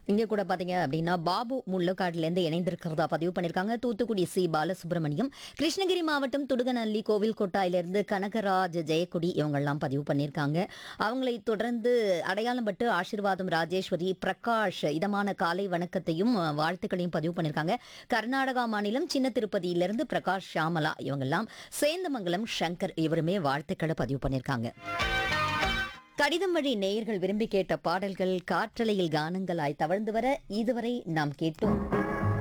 இங்க கூட பாத்தீங்க அப்படின்னா பாபு முள்ளக்காடுல இருந்து இணைந்திருக்கிறதா பதிவு பண்ணிருக்காங்க தூத்துக்குடி சி பாலசுப்ரமணியம் கிருஷ்ணகிரி மாவட்டம் துடுகநல்லி கோவில் கொட்டாயிலிருந்து கனகராஜ் ஜெயக்குடி இவங்கெல்லாம் பதிவு பண்ணியிருக்காங்க அவங்களை தொடர்ந்து அடையாளம் பட்டு ஆசீர்வாதம் ராஜேஸ்வரி பிரகாஷ் இதமான காலை வணக்கத்தையும் அஹ், வாழ்த்துக்களையும் பதிவு பண்ணியிருக்காங்க கர்நாடகா மாநிலம் சின்ன திருப்பதியிலிருந்து பிரகாஷ் ஷியாமலா இவங்கெல்லாம் சேந்தமங்கலம் சங்கர் இவருமே வாழ்த்துக்களை பதிவு பண்ணியிருக்காங்க கடிதம் வழி நேயர்கள் விரும்பி கேட்ட பாடல்கள் காற்றலையில் கானங்களாய் தவழ்ந்து வர இதுவரை நாம் கேட்டோம்